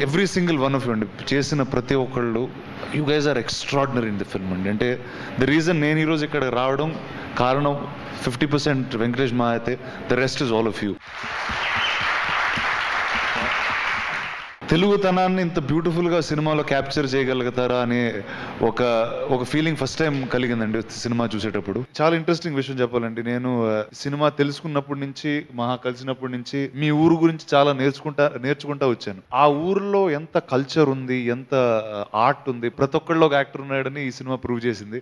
Every single one of you అండి చేసిన ప్రతి ఒక్కళ్ళు you guys are extraordinary in the film అండి అంటే ద రీజన్ నేను ఈరోజు ఇక్కడ రావడం కారణం ఫిఫ్టీ పర్సెంట్ వెంకటేష్ మా అయితే the rest is all of you తెలుగుతనాన్ని ఇంత బ్యూటిఫుల్గా సినిమాలో క్యాప్చర్ చేయగలుగుతారా అనే ఒక ఒక ఫీలింగ్ ఫస్ట్ టైం కలిగిందండి సినిమా చూసేటప్పుడు చాలా ఇంట్రెస్టింగ్ విషయం చెప్పాలండి నేను ఆ, సినిమా తెలుసుకున్నప్పటి నుంచి మహా కలిసినప్పటి నుంచి మీ ఊరు గురించి చాలా నేర్చుకుంటా నేర్చుకుంటా వచ్చాను ఆ ఊర్లో ఎంత కల్చర్ ఉంది ఎంత ఆర్ట్ ఉంది ప్రతి ఒక్కళ్ళు ఒక యాక్టర్ ఉన్నాడని ఈ సినిమా ప్రూవ్ చేసింది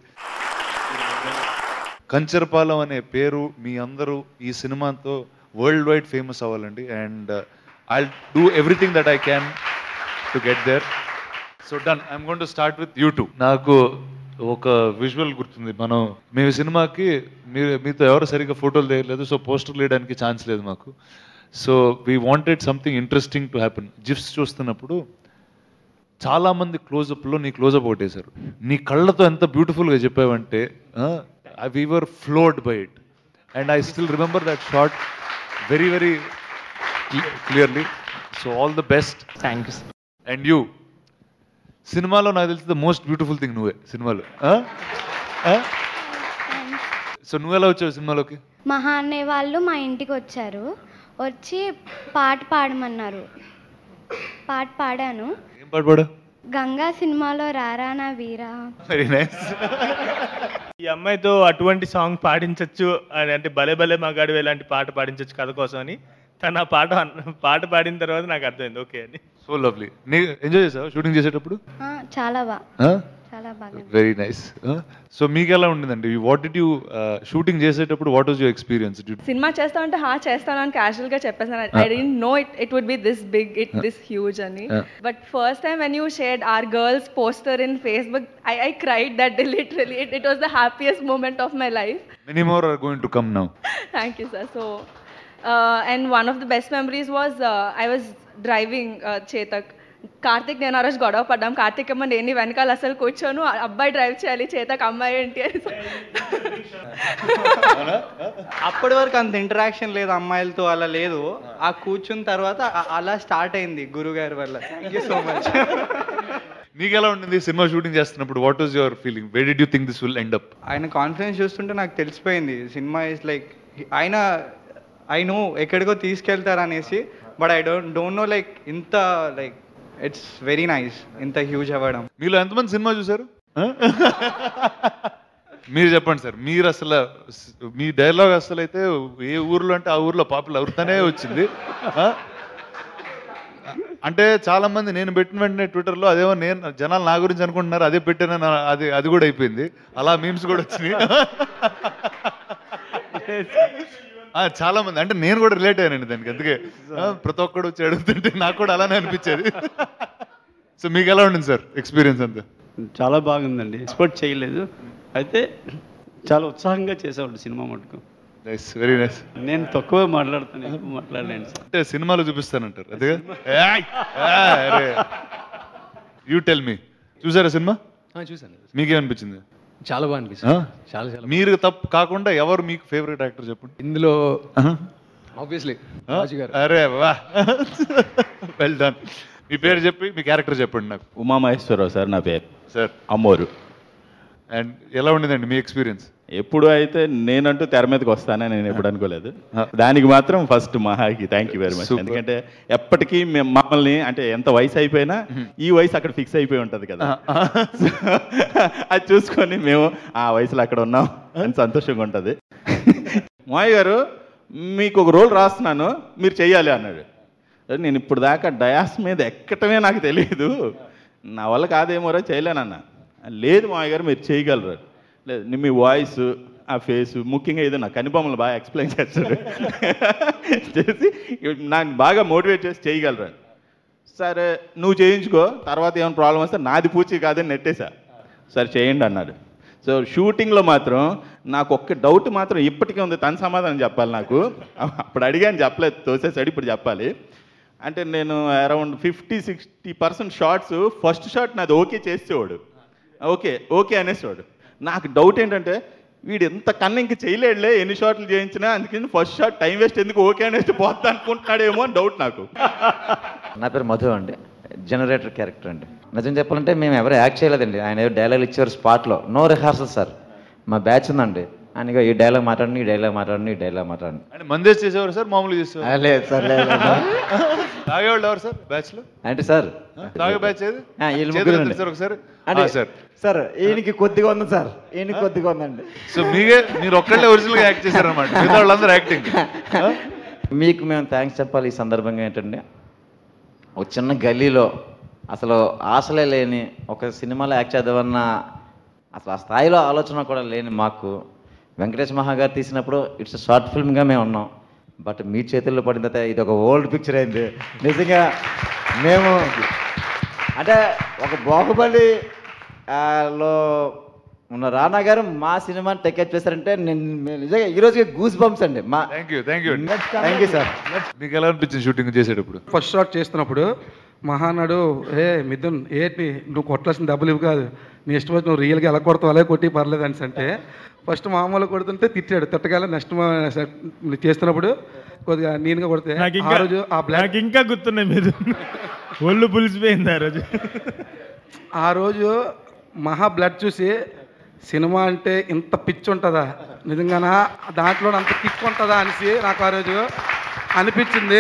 కంచరపాలెం అనే పేరు మీ అందరూ ఈ సినిమాతో వరల్డ్ వైడ్ ఫేమస్ అవ్వాలండి and I do everything that I can to get there so done I'm gonna start with YouTube నాకు ఒక విజువల్ గుర్తుంది మనం మేము ఈ సినిమాకి మీరు మీతో ఎవరు సరిగ్గా ఫోటోలు తీయలేదు సో పోస్టర్లు వేయడానికి ఛాన్స్ లేదు మాకు so we wanted something interesting to happen gifs చూస్తున్నప్పుడు చాలా మంది క్లోజప్లో నీ క్లోజప్ ఒకటేశారు నీ కళ్ళతో ఎంత బ్యూటిఫుల్గా చెప్పావంటే we were floored by it and I still remember that shot very very clearly so all the best thank you and you సినిమాలో నాకు తెలిసి ద మోస్ట్ బ్యూటిఫుల్ థింగ్ నువ్వే సినిమాలో సో నువ్వు ఎలా వచ్చావు సినిమాలోకి మహా అనే వాళ్ళు మా ఇంటికి వచ్చారు వచ్చి పాట పాడమన్నారు పాట పాడాను ఏం పాట పాడా గంగా సినిమాలో రారా నా వీరా వెరీ నైస్ ఈ అమ్మాయితో అటువంటి సాంగ్ పాడించవచ్చు అని అంటే భలే భలే మగాడు ఇలాంటి పాట పాడించవచ్చు కథ కోసం అని తను ఆ పాట అన్న- పాట పాడిన తర్వాత నాకు అర్థమైంది ఓకే అని సో లవ్లీ నీ ఎంజాయ్ చేసావు షూటింగ్ చేసేటప్పుడు ఆ, చాలా బాగా చాలా బాగా వెరీ నైస్ సో మీకు ఎలా ఉండిందండి వాట్ డిడ్ యూ షూటింగ్ చేసేటప్పుడు what was your experience cinema చేస్తా అంటే హా చేస్తాను అని క్యాజువల్ గా చెప్పేసాను I don't know it it would be this big it this huge అని Yeah. But first time when you shared our girls poster in Facebook I I cried that literally it it was the happiest moment of my life many more are going to come now Thank you, sir. So, uh, and one of the best memories was uh, I was driving uh, Chetak. Karthik నేను ఆ రోజు గొడవ పడ్డాం కార్తిక్ ఏమో నేను వెనకాల అసలు కూర్చోను ఆ అబ్బాయి డ్రైవ్ చేయాలి చేతక్ అమ్మాయి ఏంటి అని అప్పటి వరకు అంత ఇంటరాక్షన్ లేదు అమ్మాయిలతో అలా లేదు ఆ కూర్చున్న తర్వాత అ- అలా స్టార్ట్ అయింది గురుగారి వల్ల థ్యాంక్ యూ సో మచ్ నీకు ఎలా ఉండింది సినిమా షూటింగ్ చేస్తున్నప్పుడు what was your feeling way did you think this will end up ఆయన కాన్ఫిడెన్స్ చూస్తుంటే నాకు తెలిసిపోయింది సినిమా ఇస్ లైక్ ఆయన ఐ నో ఎక్కడికో తీసుకెళ్తారు అనేసి but I don't don't know like ఇంత లైక్ ఇట్స్ వెరీ నైస్ ఇంత హ్యూజ్ అవ్వడం మీలో ఎంతమంది సినిమా చూసారు ఆ? మీరు చెప్పండి సార్ మీరు అసలు మీ డైలాగ్ అసలు అయితే ఏ ఊర్లో అంటే ఆ ఊర్లో పాపులర్ అవుతానే వచ్చింది ఆ? అంటే చాలా మంది నేను పెట్టిన వెంటనే ట్విట్టర్లో అదేమో నేను జనాలు నా గురించి అనుకుంటున్నారు అదే పెట్టానని అది అది కూడా అయిపోయింది అలా మీమ్స్ కూడా వచ్చినాయి ఆ, చాలా మంది అంటే నేను కూడా రిలేట్ అయ్యానండి దానికి అందుకే ఆ, ప్రతి ఒక్కడు వచ్చి అడుగుతుంటే నాకు కూడా అలానే అనిపించేది సో మీకు ఎలా ఉండింది సార్ ఎక్స్పీరియన్స్ అంతా చాలా బాగుందండి ఎక్స్పెక్ట్ చేయలేదు అయితే చాలా ఉత్సాహంగా చేసేవాడు సినిమా మటుకు నైస్ వెరీ నైస్ నేను తక్కువ మాట్లాడతాను ఎక్కువ మాట్లాడలేను సార్ అంటే సినిమాలో చూపిస్తానంటారు అదేగా యూ టెల్ మీ చూసారా సినిమా చూసాను మీకేమనిపించింది చాలా బాగా అనిపిస్తుంది ఆ? చాలా చాలా మీరు తప్పు కాకుండా ఎవరు మీకు ఫేవరెట్ యాక్టర్ చెప్పండి ఇందులో ఆహా. ఆబ్వియస్లీ ఆ? రాజు గారు అరే వా వెల్ డన్ మీ పేరు చెప్పి మీ క్యారెక్టర్ చెప్పండి నాకు ఉమామహేశ్వరరావు సార్ నా పేరు సార్ అమ్మోరు అండ్ ఎలా ఉండేదండి మీ ఎక్స్పీరియన్స్ ఎప్పుడు అయితే నేనంటూ తెర మీదకి వస్తానని నేను ఎప్పుడు అనుకోలేదు దానికి మాత్రం ఫస్ట్ మహాకి thank you very much Super. ఎందుకంటే ఎప్పటికీ మేము మమ్మల్ని అంటే ఎంత వయసు అయిపోయినా ఈ వయసు అక్కడ ఫిక్స్ అయిపోయి ఉంటది కదా అది చూసుకొని మేము ఆ వయసులో అక్కడ ఉన్నాం అని సంతోషంగా ఉంటుంది మాయ గారు మీకు ఒక రోల్ రాస్తున్నాను మీరు చెయ్యాలి అన్నాడు నేను ఇప్పుడు దాకా డయాస్ మీద ఎక్కటమే నాకు తెలియదు నా వల్ల కాదేమోరా చేయలేనన్నా లేదు మాయ గారు మీరు చేయగలరు లేదు నీ మీ వాయిస్ ఆ ఫేస్ ముఖ్యంగా ఏదో నా కనిబొమ్మలు బాగా ఎక్స్ప్లెయిన్ చేస్తాడు చేసి నాకు బాగా మోటివేట్ చేసి చేయగలరు సరే నువ్వు చేయించుకో తర్వాత ఏమైనా ప్రాబ్లం వస్తే నాది పూచి కాదని నెట్టేశా సరే చేయండి అన్నాడు సో షూటింగ్లో మాత్రం నాకు ఒక్క డౌట్ మాత్రం ఇప్పటికే ఉంది తన సమాధానం చెప్పాలి నాకు అప్పుడు అడిగాను చెప్పలేదు తోసేసాడు ఇప్పుడు చెప్పాలి అంటే నేను around fifty sixty percent shots first shot నాది ఓకే చేసేవాడు ఓకే ఓకే అనేసేవాడు నాకు డౌట్ ఏంటంటే వీడు ఎంత కన్నా ఇంక చేయలేడులే ఎన్ని షాట్లు చేయించినా అందుకని ఫస్ట్ షాట్ టైం వేస్ట్ ఎందుకు ఓకే అనేసి పోతా అనుకుంటున్నాడేమో అని డౌట్ నాకు నా పేరు మధు అండి జనరేటర్ క్యారెక్టర్ అండి నిజం చెప్పాలంటే మేము ఎవరు యాక్ట్ చేయలేదండి ఆయన ఏదో డైలాగ్ ఇచ్చారు స్పాట్లో నో రిహార్సల్ సార్ మా బ్యాచ్ ఉందండి ఆయన ఇగో ఈ డైలాగ్ మాట్లాడండి ఈ డైలాగ్ మాట్లాడండి ఈ డైలాగ్ మాట్లాడండి అంటే మందేసి చేసేవారు సార్ మామూలుగా ఆ, చేసేవారు లేదు సార్ లేదు లేదు. తాగేవాళ్ళు ఎవరు సార్ బ్యాచ్ లో అంటే సార్ తాగే బ్యాచ్ ఏది ఆ, వీళ్ళు చేతులు ముగ్గురు ఎత్తండి సార్ ఒకసారి అంటే ఆ, సార్ సార్ ఈయనకి కొద్దిగా ఉంది సార్ ఈయనకి కొద్దిగా ఉందండి సో మీకే మీరు ఒక్కళ్ళే ఒరిజినల్ గా యాక్ట్ చేశారనమాట మిగతా వాళ్ళందరూ యాక్టింగ్ మీకు మేము థ్యాంక్స్ చెప్పాలి ఈ సందర్భంగా ఏంటంటే ఒక చిన్న గల్లీలో అసలు ఆశలే లేని ఒక సినిమాలో యాక్ట్ చేద్దామన్న అసలు ఆ స్థాయిలో ఆలోచన కూడా లేని మాకు వెంకటేష్ మహా గారు తీసినప్పుడు ఇట్స్ షార్ట్ ఫిల్మ్గా మేము ఉన్నాం బట్ మీ చేతుల్లో పడిన తర్వాత ఇది ఒక ఓల్డ్ పిక్చర్ అయింది నిజంగా మేము అంటే ఒక బాహుబలి ఆ, లో ఉన్న రానా గారు మా సినిమాని టెకెట్ చేశారంటే నేను మేము నిజంగా ఈరోజు గూస్ బంప్స్ అండి మా thank you thank you thank you sir మీకు ఎలా అనిపించింది షూటింగ్ చేసేటప్పుడు ఫస్ట్ షాట్ చేస్తున్నప్పుడు మహానాడు ఏ మిథున్ ఏంటి నువ్వు కొట్టాల్సిన డబ్బులు ఇవి కాదు నీ ఇష్టం వచ్చి నువ్వు రియల్గా ఎలా కొడతావు అలాగే కొట్టి పర్లేదు అని అంటే ఫస్ట్ మామూలు కొడుతుంటే తిట్టాడు తిట్టగాల నెక్స్ట్ చేస్తున్నప్పుడు కొద్దిగా నీట్గా కొడితే నాకు ఆ ఇంకా రోజు ఆ బ్లాక్ నాకు ఇంకా గుర్తున్నాయి మీరు ఒళ్ళు పులిసిపోయింది ఆ రోజు ఆ రోజు మహా బ్లడ్ చూసి సినిమా అంటే ఇంత పిచ్చి ఉంటుందా నిజంగానా దాంట్లో అంత కిక్ ఉంటుందా అనేసి నాకు ఆ రోజు అనిపించింది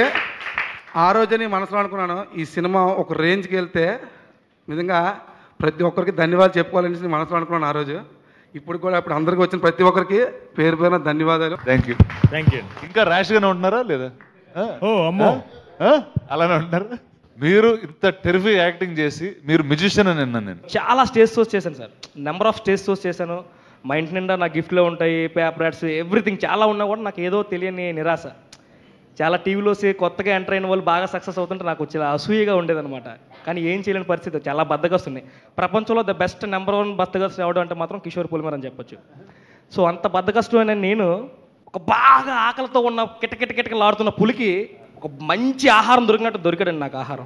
ఆ రోజే నేను మనసులో అనుకున్నాను ఈ సినిమా ఒక రేంజ్కి వెళ్తే నిజంగా ప్రతి ఒక్కరికి ధన్యవాదాలు చెప్పుకోవాలనేసి నేను మనసులో అనుకున్నాను ఆ రోజు ఇప్పుడు కూడా ఇప్పుడు అందరికి వచ్చిన ప్రతి ఒక్కరికి పేరు పేరున ధన్యవాదాలు థ్యాంక్ యూ థ్యాంక్ యూ ఇంకా ర్యాష్ గానే ఉంటున్నారా లేదా ఆ? ఓ అమ్మో ఆ? అలానే ఉంటున్నారా మీరు ఇంత టెరిఫిక్ యాక్టింగ్ చేసి మీరు మ్యూజిషియన్ అని విన్నాను నేను చాలా స్టేజ్ షోస్ చేశాను sir number of stage shows చేశాను మా ఇంటి నిండా నా గిఫ్ట్లో ఉంటాయి పేపర్ యాడ్స్ ఎవ్రీథింగ్ చాలా ఉన్నా కూడా నాకు ఏదో తెలియని నిరాశ చాలా టీవీలో కొత్తగా ఎంటర్ అయిన వాళ్ళు బాగా సక్సెస్ అవుతుంటే నాకు చాలా అసూయగా ఉండేదన్నమాట కానీ ఏం చేయలేని పరిస్థితి చాలా బద్దగస్తున్నాయి ప్రపంచంలో ద బెస్ట్ నెంబర్ వన్ బద్దగస్తు ఎవడు అంటే మాత్రం కిషోర్ పులిమర్ అని చెప్పొచ్చు సో అంత బద్దకష్టమైన నేను ఒక బాగా ఆకలితో ఉన్న కిటకిట కిటకిలాడుతున్న పులికి ఒక మంచి ఆహారం దొరికినట్టు దొరికాడండి నాకు ఆహారం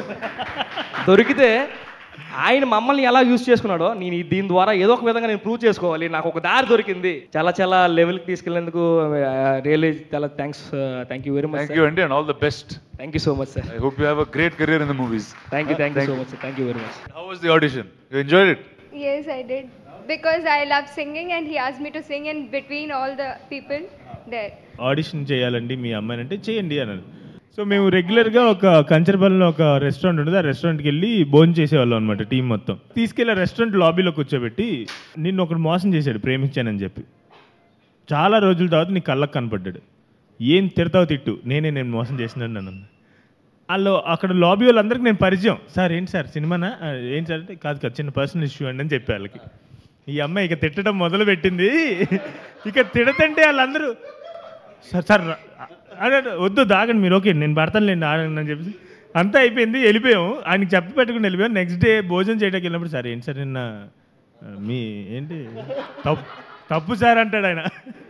దొరికితే ఆయన మమ్మల్ని ఎలా యూజ్ చేసుకున్నాడో నేను ఈ- దీని ద్వారా ఏదో ఒక విధంగా నేను ప్రూవ్ చేసుకోవాలి నాకు ఒక దారి దొరికింది చాలా చాలా లెవెల్కి తీసుకెళ్లేందుకు రియల్లీ చాలా thanks thank you very much thank you అండి and all the best thank you so much sir I hope you have a great career in the movies thank you thank you so much thank you very much how was the audition you enjoyed it Yes, I did. Because I love singing and he asked me to sing in between all the people there. Audition చేయాలండి మీ అమ్మాయిని అంటే చేయండి అన్నాడు so మేము రెగ్యులర్గా ఒక కంచరపల్లిలో ఒక రెస్టారెంట్ ఉంటుంది ఆ రెస్టారెంట్కి వెళ్ళి భోజనం చేసేవాళ్ళం అనమాట టీం మొత్తం తీసుకెళ్ళి రెస్టారెంట్ లాబీలో కూర్చోబెట్టి నిన్ను ఒకడు మోసం చేశాడు ప్రేమించానని చెప్పి చాలా రోజుల తర్వాత నీ కళ్ళకు కనపడ్డాడు ఏం తిడతావు తిట్టు నేనే నేను మోసం చేసినాను నన్ను వాళ్ళు అక్కడ లాబీ వాళ్ళందరికీ నేను పరిచయం సార్ ఏంటి సార్ సినిమానా "ఆ, ఏంటి సార్ అంటే కాదు కాదు చిన్న పర్సనల్ ఇష్యూ అండి అని చెప్పి వాళ్ళకి ఈ అమ్మాయి ఇక తిట్టడం మొదలు పెట్టింది ఇక తిడతంటే వాళ్ళందరూ సార్ సార్ రా- అదే అదే, వద్దు దాగండి మీరు ఓకే నేను పడతానులేండి ఆగండి అని చెప్పి అంతా అయిపోయింది వెళ్ళిపోయాము ఆయనకి చెప్పి పెట్టుకుని వెళ్ళిపోయాం నెక్స్ట్ డే భోజనం చేయడానికి వెళ్ళినప్పుడు సార్ ఏంటి సార్ నిన్న ఆ, మీ ఏంటి తప్పు తప్పు సార్ అంటాడు ఆయన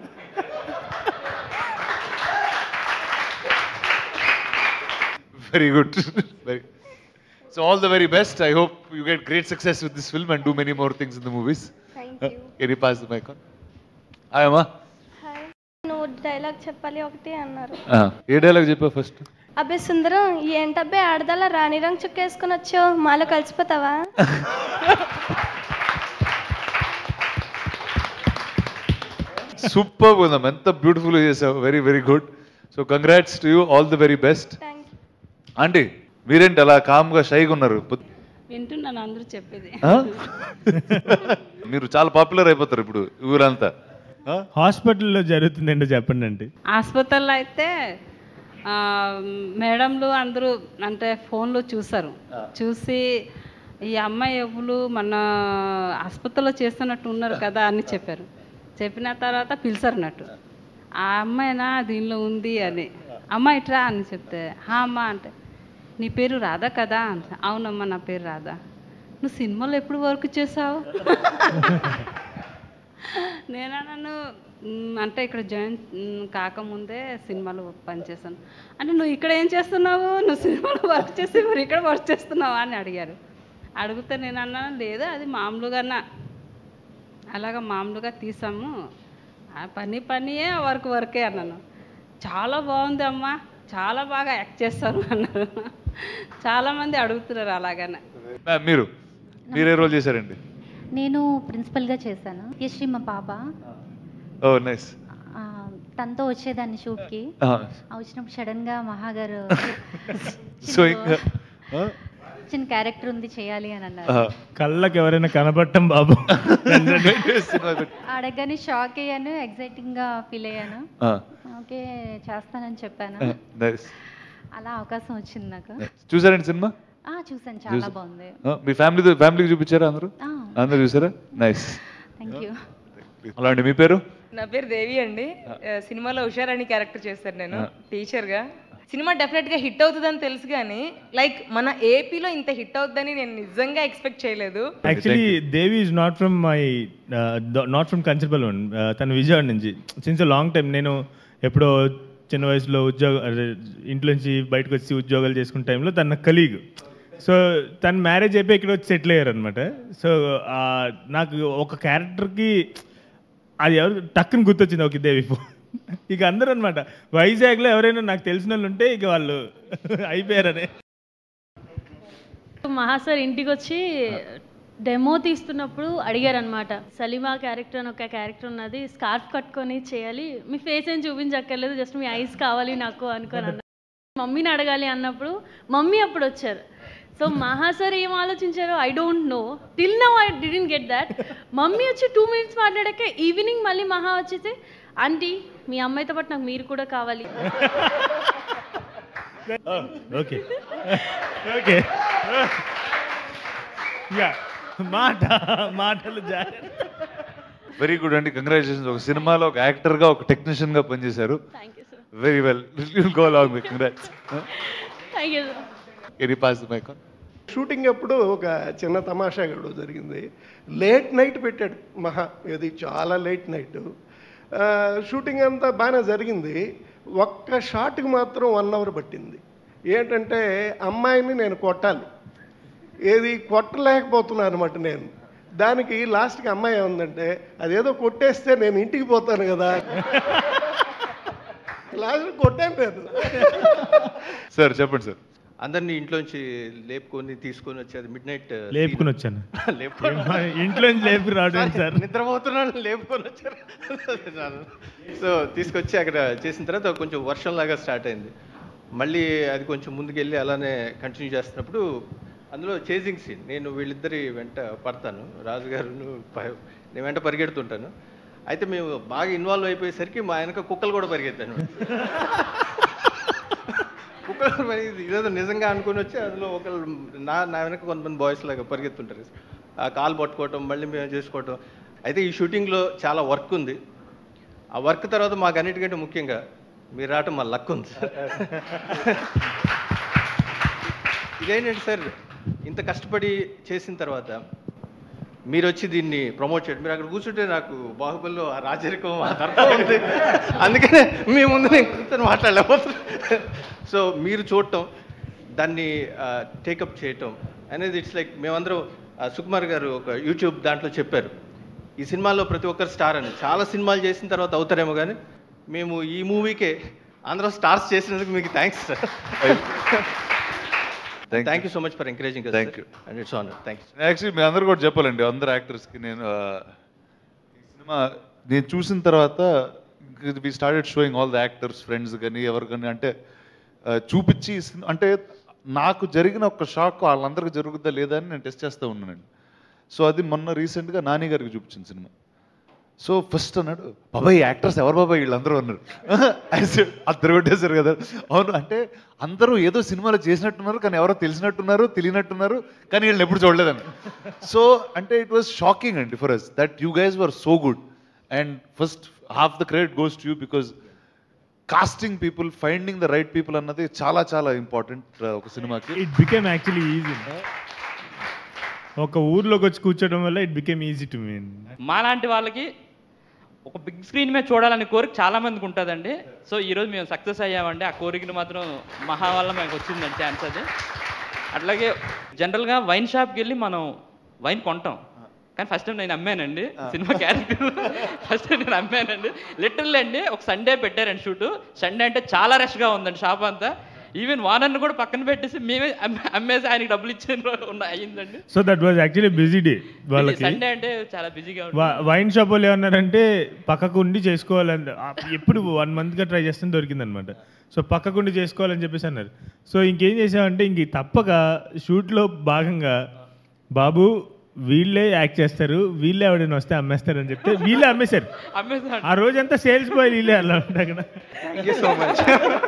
Very good. very. So all the very best. I hope you get great success with this film and do many more things in the movies. Thank you. Can you pass the mic on? Hi, Amma. నువ్వు dialogue చెప్పాలి ఒకటి అన్నారు Ah, ఏ dialogue చెప్పా first అబ్బే సుందరం ఏంటబ్బే ఆడదల రాణి రంగు చుక్క వేసుకుని వచ్చావు మాలో కలిసిపోతావా సూపర్ ఉందమ్మ ఎంత బ్యూటిఫుల్ చేసావు very very good so congrats to you all the very best aunty మీరేంటి అలా కామ్గా షైగా ఉన్నారు పొద్దు- వింటున్నాను అందరూ చెప్పేది ఆ? మీరు చాలా పాపులర్ అయిపోతారు ఇప్పుడు ఊరంతా ఆ? హాస్పిటల్లో జరుగుతుందండి చెప్పండి అంటే హాస్పిటల్లో అయితే ఆ, మేడంలు అందరూ అంటే ఫోన్లో చూసారు చూసి ఈ అమ్మాయి ఎవరు మన హాస్పిటల్లో చేస్తున్నట్టు ఉన్నారు కదా అని చెప్పారు చెప్పిన తర్వాత పిలిచారు అన్నట్టు ఆ అమ్మాయినా దీనిలో ఉంది అని అమ్మ ఇట్రా అని చెప్తే హా అమ్మ అంటే నీ పేరు రాధా కదా అంటే అవునమ్మా నా పేరు రాధా నువ్వు సినిమాలో ఎప్పుడు వర్క్ చేసావు నేను నన్ను అంటే ఇక్కడ జాయిన్ మ్, కాకముందే సినిమాలో పనిచేశాను అంటే నువ్వు ఇక్కడ ఏం చేస్తున్నావు నువ్వు సినిమాలో వర్క్ చేసి మరి ఇక్కడ వర్క్ చేస్తున్నావా అని అడిగారు అడిగితే నేను అన్నాను లేదు అది మామూలుగా అలాగా మామూలుగా తీసాము ఆ పని పనియే వర్క్ వర్కే అన్నాను చాలా బాగుంది అమ్మా చాలా బాగా యాక్ట్ చేస్తారు అన్నారు చాలామంది అడుగుతున్నారు అలాగనే మ్యామ్, మీరు మీరు ఏ రోల్ చేశారండి నేను ప్రిన్సిపల్గా చేశాను యశ్రీ మా పాప ఓ నైస్ ఆ, తనతో వచ్చేదాన్ని షూట్కి ఆ. ఆ వచ్చినప్పుడు సడన్గా మహాగారు సో ఇంకా ఆ? చిన్న క్యారెక్టర్ ఉంది చేయాలి అని అన్నారు కళ్ళకి ఎవరైనా కనపడటం బాబు అడగని షాక్ అయ్యాను ఎగ్జైటింగ్గా ఫీల్ అయ్యాను ఆ. ఓకే చేస్తానని చెప్పాను నైస్ అలా అవకాశం వచ్చింది నాకు చూసారండి సినిమా ఆ, చూసాను చాలా చూసా- బాగుంది ఆ, మీ ఫ్యామిలీ ఫ్యామిలీకి చూపించారా అందరూ ఆ. అందరూ చూసారా నైస్ థ్యాంక్ యూ అలాంటి మీ పేరు నా పేరు దేవి అండి ఆ, సినిమాలో హుషారాణి క్యారెక్టర్ చేశాను నేను ఆ. టీచర్గా సినిమా డెఫినెట్గా హిట్ అవుతుందని తెలుసు కానీ లైక్ మన ఏపీలో ఇంత హిట్ అవుతుందని నేను నిజంగా ఎక్స్పెక్ట్ చేయలేదు actually Devi is not from my not from Kancharpalli తన విజయవాడ నుంచి సిన్స్ లాంగ్ టైం నేను ఎప్పుడో చిన్న వయసులో ఉద్యోగ అదే, ఇంట్లోంచి బయటకు వచ్చి ఉద్యోగాలు చేసుకున్న టైంలో తన కలీగ్ సో తన మ్యారేజ్ అయిపోయి ఇక్కడ వచ్చి సెటిల్ అయ్యారు అనమాట సో నాకు ఒక క్యారెక్టర్కి అది ఎవరు టక్కుని గుర్తొచ్చింది ఒక దేవి ఇక అందరూ అనమాట వైజాగ్లో ఎవరైనా నాకు తెలిసిన వాళ్ళు ఉంటే ఇక వాళ్ళు అయిపోయారనే మహా సార్ ఇంటికి వచ్చి డెమో తీస్తున్నప్పుడు అడిగారనమాట సలీమా క్యారెక్టర్ అని ఒక క్యారెక్టర్ ఉన్నది స్కార్ఫ్ కట్టుకొని చేయాలి మీ ఫేస్ ఏం చూపించక్కర్లేదు జస్ట్ మీ ఐస్ కావాలి నాకు అనుకొని అన్నారు మమ్మీని అడగాలి అన్నప్పుడు మమ్మీ అప్పుడు వచ్చారు సో మహా సార్ ఏం ఆలోచించారో I don't know till now I didn't get that mummy వచ్చి టూ మినిట్స్ మాట్లాడాక ఈవినింగ్ మళ్ళీ మహా వచ్చేసి ఆంటీ మీ అమ్మాయితో పాటు నాకు మీరు కూడా కావాలి ఓకే ఓకే ఇక మాట మాటలు జాగ్రత్త వెరీ గుడ్ అండి కంగ్రాచులేషన్స్ ఒక సినిమాలో ఒక యాక్టర్ గా ఒక టెక్నీషియన్ గా పనిచేశారు very well go long with congrats thank you any pass mic shooting అప్పుడు ఒక చిన్న తమాషా గడువు జరిగింది లేట్ నైట్ పెట్టాడు మహా ఇది చాలా లేట్ నైట్ షూటింగ్ అంతా బాగానే జరిగింది ఒక్క షాట్కి మాత్రం వన్ అవర్ పట్టింది ఏంటంటే అమ్మాయిని నేను కొట్టాలి ఏది కొట్టలేకపోతున్నాను అనమాట నేను దానికి లాస్ట్కి అమ్మాయి ఏముందంటే అదేదో కొట్టేస్తే నేను ఇంటికి పోతాను కదా లాస్ట్ కొట్టాను నేను సార్ చెప్పండి సార్ అందరినీ ఇంట్లోంచి లేపుకొని తీసుకొని వచ్చేది మిడ్ నైట్ లేపుకొని వచ్చాను ఇంట్లోంచి లేపుకు రావడం సార్ నిద్రపోతున్నాను లేపుకొని వచ్చారు సో తీసుకొచ్చి అక్కడ చేసిన తర్వాత కొంచెం వర్షంలాగా స్టార్ట్ అయింది మళ్ళీ అది కొంచెం ముందుకెళ్ళి అలానే కంటిన్యూ చేస్తున్నప్పుడు అందులో చేజింగ్ సీన్ నేను వీళ్ళిద్దరి వెంట పడతాను రాజుగారు నేను వెంట పరిగెడుతుంటాను అయితే మేము బాగా ఇన్వాల్వ్ అయిపోయేసరికి మా వెనక కుక్కలు కూడా పరిగెత్తాను కుక్కలు మరి ఇది ఇదేదో నిజంగా అనుకుని వచ్చి అందులో ఒకళ్ళు నా నా వెనక కొంతమంది బాయ్స్ లాగా పరిగెత్తుంటారు ఆ కాలు పట్టుకోవటం మళ్ళీ మేము చేసుకోవటం అయితే ఈ షూటింగ్లో చాలా వర్క్ ఉంది ఆ వర్క్ తర్వాత మాకు అన్నిటికంటే ముఖ్యంగా మీరు రావటం మా లక్ ఉంది ఇదేంటంటే సార్ ఇంత కష్టపడి చేసిన తర్వాత మీరు వచ్చి దీన్ని ప్రమోట్ చేయడం మీరు అక్కడ కూర్చుంటే నాకు బాహుబలిలో ఆ రాజరికం ఆ తర్కం ఉంది అందుకనే మీ ముందు నేను కూర్చొని మాట్లాడలేకపోతున్నా సో మీరు చూడటం దాన్ని టేకప్ చేయటం అనేది ఇట్స్ లైక్ మేమందరం ఆ, సుకుమార్ గారు ఒక యూట్యూబ్ దాంట్లో చెప్పారు ఈ సినిమాలో ప్రతి ఒక్కరు స్టార్ అని చాలా సినిమాలు చేసిన తర్వాత అవుతారేమో కానీ మేము ఈ మూవీకే అందరం స్టార్స్ చేసినందుకు మీకు thanks sir thank you so much for encouraging Thank you. And it's honour thank you actually మీ అందరూ కూడా చెప్పాలండి అందరు యాక్టర్స్కి నేను ఆ, ఈ సినిమా నేను చూసిన తర్వాత we started showing all the actors friends కానీ ఎవరు కానీ అంటే ఆ, చూపించి ఈ సినిమా- అంటే నాకు జరిగిన ఒక షాక్ వాళ్ళందరికీ జరుగుద్దా లేదా అని నేను టెస్ట్ చేస్తూ ఉన్నానండి సో అది మొన్న రీసెంట్గా నాని గారికి చూపించిన సినిమా సో ఫస్ట్ అన్నాడు బాబాయ్ యాక్టర్స్ ఎవరు బాబాయ్ వీళ్ళందరూ అన్నారు I said, అద్దరు కొట్టేశారు కదా అవును అంటే అందరూ ఏదో సినిమాలో చేసినట్టున్నారు కానీ ఎవరో తెలిసినట్టున్నారు తెలియనట్టున్నారు కానీ వీళ్ళని ఎప్పుడు చూడలేదని సో అంటే ఇట్ వాస్ షాకింగ్ అండి for us that you guys were so good and first half the credit goes to you because casting people finding the right people అన్నది చాలా చాలా ఇంపార్టెంట్ ఒక సినిమాకి ఇట్ బికేమ్ యాక్చువల్లీ ఈజీ ఒక ఊర్లోకి వచ్చి కూర్చోవడం వల్ల it became easy to mean మాలాంటి వాళ్ళకి ఒక బిగ్ స్క్రీన్ మీద చూడాలనే కోరిక చాలా మందికి ఉంటుందండి సో ఈరోజు మేము సక్సెస్ అయ్యామండి ఆ కోరికను మాత్రం మహా వల్ల మాకు వచ్చిందండి ఛాన్స్ అది అట్లాగే జనరల్గా వైన్ షాప్కి వెళ్ళి మనం వైన్ కొంటాం కానీ ఫస్ట్ టైం నేను అమ్మానండి సినిమా క్యారెక్టర్ ఫస్ట్ టైం నేను అమ్మానండి లిటరల్ అండి ఒక సండే పెట్టారండి షూట్ సండే అంటే చాలా రష్గా ఉందండి షాప్ అంతా ఈవెన్ వానర్ని కూడా పక్కన పెట్టేసి మేమే అమ్మే- అమ్మేసి ఆయనకి డబ్బులు ఇచ్చిన ఉన్న అయ్యిందండి so that was actually busy day వాళ్ళకి సండే అంటే చాలా బిజీగా ఉంటుంది వా- వైన్ షాప్ వాళ్ళు ఏమన్నారంటే పక్కకు ఉండి చేసుకోవాలని ఆ, ఎప్పుడు వన్ మంత్గా ట్రై చేస్తే దొరికిందనమాట సో పక్కకుండి చేసుకోవాలని చెప్పేసి అన్నారు సో ఇంకేం చేసామంటే ఇంక తప్పక షూట్లో భాగంగా బాబు వీళ్ళే యాక్ట్ చేస్తారు వీళ్ళే ఎవడైనా వస్తే అమ్మేస్తారు అని చెప్తే వీళ్ళే అమ్మేశారు అమ్మేసాడు ఆ రోజంతా సేల్స్ బాయ్ వీళ్ళే అలా ఉంటే అక్కడ thank you so much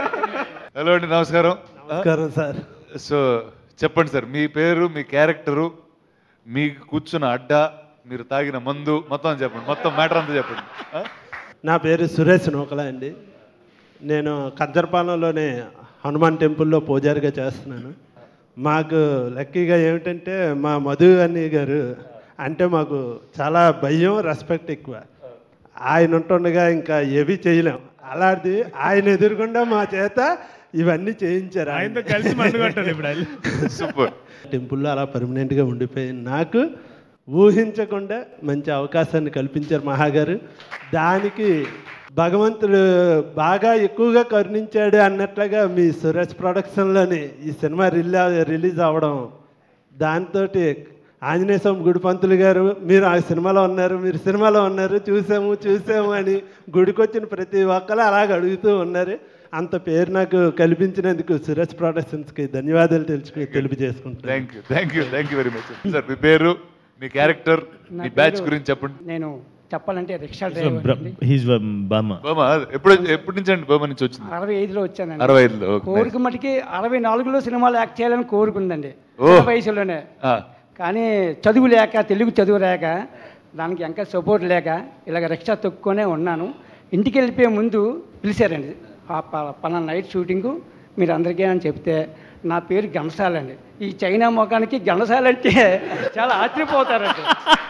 hello అండి నమస్కారం నమస్కారం సార్ సో చెప్పండి సార్ మీ పేరు మీ క్యారెక్టరు మీ కూర్చున్న అడ్డ మీరు తాగిన మందు మొత్తం చెప్పండి మొత్తం మ్యాటర్ అంతా చెప్పండి ఆ? నా పేరు సురేష్ నూకల అండి నేను కంచరపాలెంలోనే హనుమాన్ టెంపుల్లో పూజారిగా చేస్తున్నాను మాకు లక్కీగా ఏమిటంటే మా మధు అన్నయ్య గారు అంటే మాకు చాలా భయం రెస్పెక్ట్ ఎక్కువ ఆయన ఉంటుండగా ఇంకా ఏవి చేయలేం అలాంటిది ఆయన ఎదురుగుండా మా చేత ఇవన్నీ చేయించారు ఆయనతో కలిసి మందు కొట్టాలి ఇప్పుడు ఆయన. సూపర్ టెంపుల్లో అలా పర్మనెంట్గా ఉండిపోయింది నాకు ఊహించకుండా మంచి అవకాశాన్ని కల్పించారు మహాగారు దానికి భగవంతుడు బాగా ఎక్కువగా కరుణించాడు అన్నట్లుగా మీ సురేష్ ప్రొడక్షన్లోని ఈ సినిమా రిలా రిలీజ్ అవ్వడం దాంతో ఆంజనేయ స్వామి గుడి పంతులు గారు మీరు ఆ సినిమాలో ఉన్నారు మీరు సినిమాలో ఉన్నారు చూసాము చూసాము అని గుడికొచ్చిన ప్రతి ఒక్కరు అలాగ అడుగుతూ ఉన్నారు అంత పేరు నాకు కల్పించినందుకు సురేష్ ప్రొడక్షన్స్కి ధన్యవాదాలు తెలుసుకుని తెలిపి చేసుకుంటాను thank you thank you thank you very much sir మీ పేరు మీ క్యారెక్టర్ నా మీ బ్యాచ్ పేరు- గురించి చెప్పండి నేను చెప్పాలంటే రిక్షా సో డ్రైవర్ బ్ర- అండి. హీస్ బామ్మ బర్మా ఎప్పుడు ఎప్పటి నుంచి అండి బర్మా నుంచి వచ్చింది అరవై ఐదులో వచ్చానండి అరవై ఐదులో, ఓకే, కోరిక మటుకి అరవై నాలుగులో సినిమాలు యాక్ట్ చేయాలని కోరుకుందండి ఓ. చిన్న వయసులోనే ఆ, కానీ చదువు లేక తెలుగు చదువు లేక దానికి ఇంకా సపోర్ట్ లేక ఇలాగ రిక్షా తొక్కునే ఉన్నాను ఇంటికి వెళ్ళిపోయే ముందు పిలిచారండి ఆ ప- పలానా నైట్ షూటింగు మీరు అందరికీ అని చెప్తే నా పేరు గణసాలండి ఈ చైనా ముఖానికి గణసాలంటే చాలా ఆశ్చర్యపోతారండి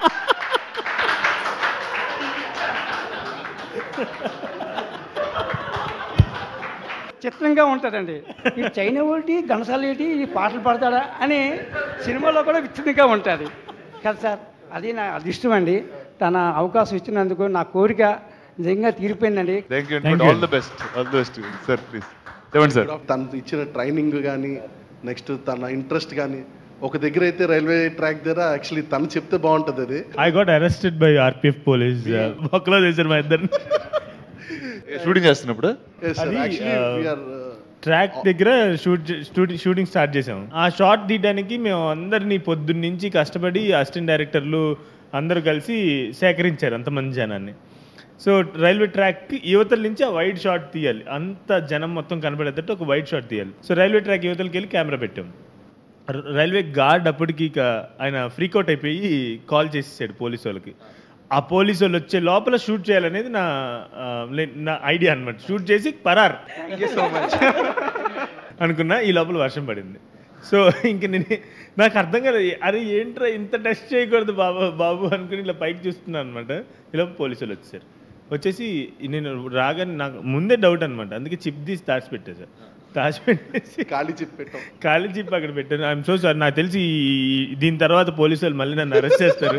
చిత్రంగా ఉంటుందండి ఈ చైనా ఒకటి గణసాలు ఏంటి ఈ పాటలు పాడతాడా అని సినిమాలో కూడా విచిత్రంగా ఉంటుంది కదా సార్ అది నా అదృష్టం అండి తన అవకాశం ఇచ్చినందుకు నా కోరిక నిజంగా తీరిపోయిందండి థ్యాంక్ యూ అండి all the best all the best sir please చెప్పండి సార్ తను ఇచ్చిన ట్రైనింగ్ కానీ నెక్స్ట్ తన ఇంట్రెస్ట్ కానీ ఒక దగ్గర అయితే రైల్వే ట్రాక్ దగ్గర యాక్చువల్లీ తను చెప్తే బాగుంటుంది అది I got arrested by RPF police ఒక్కలో చేశారు మా ఇద్దరు షూటింగ్ చేస్తున్నప్పుడు Yes, sir. Actually, we are, track దగ్గర షూట్ షూటింగ్ స్టార్ట్ చేసాం ఆ షాట్ తీయడానికి మేము అందరినీ పొద్దున్న నుంచి కష్టపడి అసిస్టెంట్ డైరెక్టర్లు అందరూ కలిసి సేకరించారు అంతమంది జనాన్ని సో రైల్వే ట్రాక్ యువతల నుంచి ఆ వైడ్ షాట్ తీయాలి అంత జనం మొత్తం కనబడేటట్టు ఒక వైడ్ షాట్ తీయాలి సో రైల్వే ట్రాక్ యువతలకి వెళ్ళి కెమెరా పెట్టాం ర- రైల్వే గార్డ్ అప్పటికి ఇక ఆయన ఫ్రీకౌట్ అయిపోయి కాల్ చేసేసాడు పోలీసు వాళ్ళకి ఆ పోలీసు వాళ్ళు వచ్చే లోపల షూట్ చేయాలనేది నా ఆ, లే- నా ఐడియా అనమాట షూట్ చేసి పరార్ థ్యాంక్ యూ సో మచ్ అనుకున్నా ఈ లోపల వర్షం పడింది సో ఇంక నేను నాకు అర్థం కాదు అరే ఏంట్రా ఇంత టెస్ట్ చేయకూడదు బాబు బాబు అనుకుని ఇలా పైకి చూస్తున్నాను అనమాట ఈ లోపల పోలీసులు వచ్చారు వచ్చేసి నేను రాగానే నాకు ముందే డౌట్ అనమాట అందుకే చిప్ తీసి దాచిపెట్టేశారు దాచిపెట్టేసి ఖాళీ చిప్ పెట్టాం ఖాళీ చిప్ అక్కడ పెట్టాను ఐఎమ్ సో సార్ నాకు తెలిసి ఈ- దీని తర్వాత పోలీసు వాళ్ళు మళ్ళీ నన్ను అరెస్ట్ చేస్తారు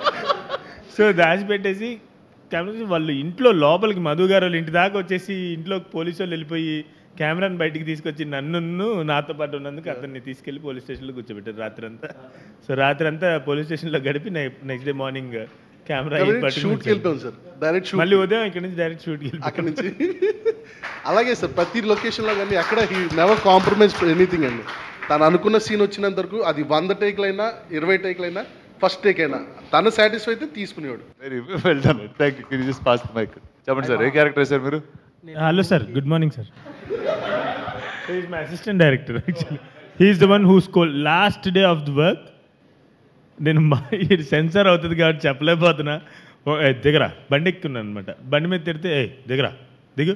సో దాచిపెట్టేసి కెమెరా తీసి వాళ్ళు ఇంట్లో లోపలికి మధు గారు వాళ్ళ ఇంటి దాకా వచ్చేసి ఇంట్లో పోలీసు వాళ్ళు వెళ్ళిపోయి కెమెరాని బయటికి తీసుకొచ్చి నన్ను నాతో పాటు ఉన్నందుకు అతన్ని తీసుకెళ్లి పోలీస్ స్టేషన్లో కూర్చోబెట్టారు రాత్రి అంతా సో రాత్రి అంతా పోలీస్ స్టేషన్లో గడిపి నెక్స్ట్ డే మార్నింగ్ కెమెరా షూట్కి వెళ్ళిపోయాం సార్ డైరెక్ట్ షూట్ మళ్ళీ ఉదయం ఇక్కడ నుంచి డైరెక్ట్ షూట్కి అక్కడ నుంచి అలాగే సార్ ప్రతి లొకేషన్లో కానీ అక్కడ హీ నెవర్ కాంప్రమైజ్ ఎనీథింగ్ అండి తను అనుకున్న సీన్ వచ్చినంత వరకు అది వంద టేక్లైనా ఇరవై టేక్లైనా ఫస్ట్ టేక్ అయినా తను సాటిస్ఫై అయితే తీసుకునేవాడు very well done thank you can just pass the mic చెప్పండి సార్ ఏ క్యారెక్టర్ సార్ మీరు hello sir good morning sir is my assistant director actually he's the one who scold last day of the work నేను మా ఇది censor అవుతుంది కాబట్టి చెప్పలేకపోతున్నా ఓ ఏ దిగరా బండి ఎక్కుతున్నాను అనమాట బండి మీద తిడితే ఏ దిగరా దిగు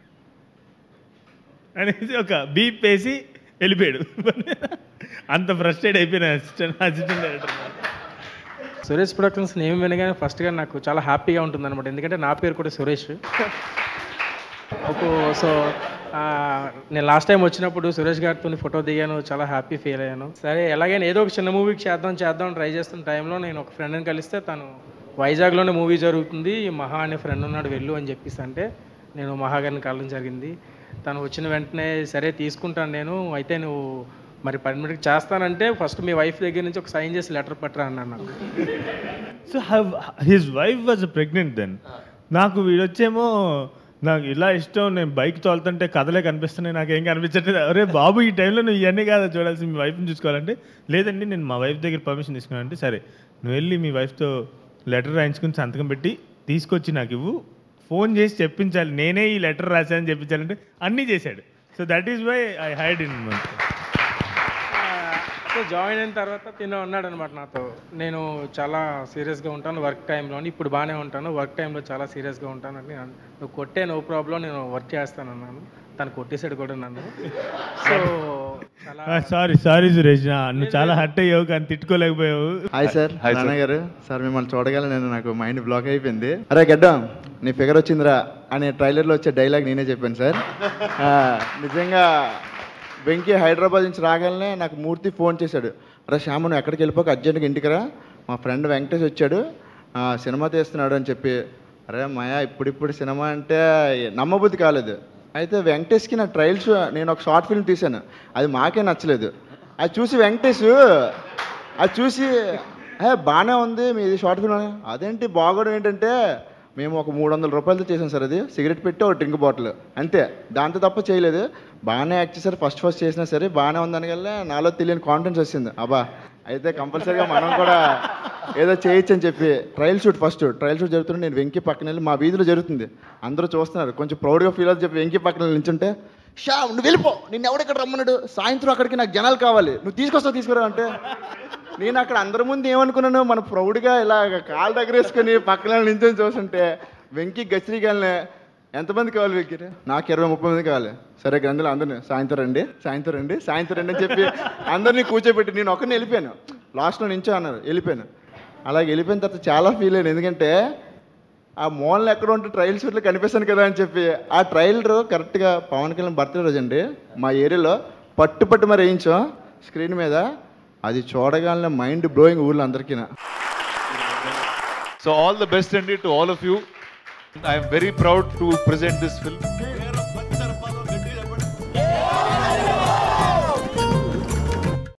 అనేసి ఒక బీప్ వేసి వెళ్ళిపోయాడు అంత ఫ్రస్ట్రేట్ అయిపోయిన assistant assistant director Suresh productions name వినగానే ఫస్ట్గా నాకు చాలా హ్యాపీగా ఉంటుంది అనమాట ఎందుకంటే నా పేరు కూడా సురేష్ ఒక సో ఆ, నేను లాస్ట్ టైం వచ్చినప్పుడు సురేష్ గారితో ఫోటో దిగాను చాలా హ్యాపీ ఫీల్ అయ్యాను సరే ఎలాగైనా ఏదో ఒక చిన్న మూవీకి చేద్దాం చేద్దాం ట్రై చేస్తున్న టైంలో నేను ఒక ఫ్రెండ్ని కలిస్తే తను వైజాగ్లోనే మూవీ జరుగుతుంది మహా అనే ఫ్రెండ్ ఉన్నాడు వెళ్ళు అని చెప్పేసి అంటే నేను మహా గారిని కలవడం జరిగింది తను వచ్చిన వెంటనే సరే తీసుకుంటాను నేను అయితే నువ్వు మరి పర్మిట్ చేస్తానంటే ఫస్ట్ మీ వైఫ్ దగ్గర నుంచి ఒక సైన్ చేసి లెటర్ పట్టరా అన్నాను నాకు so his wife was pregnant then నాకు వీడొచ్చేమో నాకు ఇలా ఇష్టం నేను బైక్ తోలుతుంటే కథలే కనిపిస్తున్నాయి నాకు ఏం కనిపించట్లేదు అరే బాబు ఈ టైంలో నువ్వు ఇవన్నీ కాదా చూడాల్సి మీ వైఫ్ని చూసుకోవాలంటే లేదండి నేను మా వైఫ్ దగ్గర పర్మిషన్ తీసుకున్నానంటే సరే నువ్వు వెళ్ళి మీ వైఫ్తో లెటర్ రాయించుకుని సంతకం పెట్టి తీసుకొచ్చి నాకు ఇవ్వు ఫోన్ చేసి చెప్పించాలి నేనే ఈ లెటర్ రాశానని చెప్పించాలంటే అన్నీ చేశాడు so that is why I hide in month so join అయిన తర్వాత తిన ఉన్నాడు అనమాట నాతో నేను చాలా సీరియస్గా ఉంటాను వర్క్ టైంలో ఇప్పుడు బాగానే ఉంటాను వర్క్ టైంలో చాలా సీరియస్గా ఉంటాను అని అన్- నువ్వు కొట్టే నో ప్రాబ్లం నేను వర్క్ చేస్తాను అన్నాను తను కొట్టేసాడు కూడా నన్ను సో చాలా సారీ సారీ సురేష్ నా- నువ్వు చాలా హర్ట్ అయ్యావు కానీ తిట్టుకోలేకపోయావు హాయ్ సార్ Hi, sir. నాన్న గారు సార్ మిమ్మల్ని చూడగల నేను నాకు మైండ్ బ్లాక్ అయిపోయింది అరే గడ్డం నీ ఫిగర్ వచ్చిందిరా అనే ట్రైలర్లో వచ్చే డైలాగ్ నేనే చెప్పాను సార్ ఆ, నిజంగా వెంకీ హైదరాబాద్ నుంచి రాగానే నాకు మూర్తి ఫోన్ చేశాడు అరే శ్యాము నువ్వు ఎక్కడికి వెళ్ళిపోక అర్జెంట్గా ఇంటికి రా మా ఫ్రెండ్ వెంకటేష్ వచ్చాడు ఆ, సినిమా తీస్తున్నాడు అని చెప్పి అరే మాయా ఇప్పుడిప్పుడు సినిమా అంటే నమ్మబుద్ధి కాలేదు అయితే వెంకటేష్కి నా ట్రయల్స్ నేను ఒక షార్ట్ ఫిల్మ్ తీశాను అది మాకే నచ్చలేదు అది చూసి వెంకటేష్ అది చూసి ఏ బాగానే ఉంది మీది షార్ట్ ఫిల్మ్ అని." అదేంటి బాగోడం ఏంటంటే మేము ఒక మూడు వందల రూపాయలతో చేసాం సార్ అది సిగరెట్ పెట్టి ఒక డ్రింక్ బాటిల్ అంతే దాంతో తప్ప చేయలేదు బాగానే యాక్ట్ చేశారు ఫస్ట్ ఫస్ట్ చేసినా సరే బాగానే ఉందనగల్లా నాలో తెలియని కాన్ఫిడెన్స్ వచ్చింది అబ్బా అయితే కంపల్సరీగా మనం కూడా ఏదో చేయొచ్చు అని చెప్పి trial shoot first trial shoot జరుగుతుంటే నేను వెంకీ పక్కన వెళ్ళి మా వీధిలో జరుగుతుంది అందరూ చూస్తున్నారు కొంచెం ప్రౌడ్గా ఫీల్ అవుతుంది చెప్పి వెంకీ పక్కన నిల్చుంటే షా నువ్వు వెళ్ళిపో నిన్ను ఎవడెక్కడ రమ్మన్నాడు సాయంత్రం అక్కడికి నాకు జనాలు కావాలి నువ్వు తీసుకొస్తావు తీసుకురా అంటే నేను అక్కడ అందరి ముందు ఏమనుకున్నాను మన ప్రౌడ్గా ఇలా కాలు దగ్గర వేసుకొని పక్కన నించొని చూస్తుంటే వెంకీ గచ్చిరిగానే ఎంతమంది కావాలి వెంకీ నాకు ఇరవై ముప్పై మంది కావాలి సరే గ్రంథులు అందరిని సాయంత్రం రండి సాయంత్రం రండి సాయంత్రం రండి అని చెప్పి అందరినీ కూర్చోబెట్టి నేను ఒక్కరిని వెళ్ళిపోయాను లాస్ట్లో నుంచో అన్నారు వెళ్ళిపోయాను అలాగే వెళ్ళిపోయిన తర్వాత చాలా ఫీల్ అయ్యాను ఎందుకంటే ఆ మోన్లు ఎక్కడ ఉంటే ట్రయల్ షూట్లో కనిపిస్తాను కదా అని చెప్పి ఆ ట్రయలర్ కరెక్ట్గా పవన్ కళ్యాణ్ బర్త్డే రోజు అండి మా ఏరియాలో పట్టు పట్టు మరి వేయించాం స్క్రీన్ మీద అది చూడగానే మైండ్ బ్లోయింగ్ ఊళ్ళో అందరికీ So all the best, Andy, to all of you. I am very proud to present this film.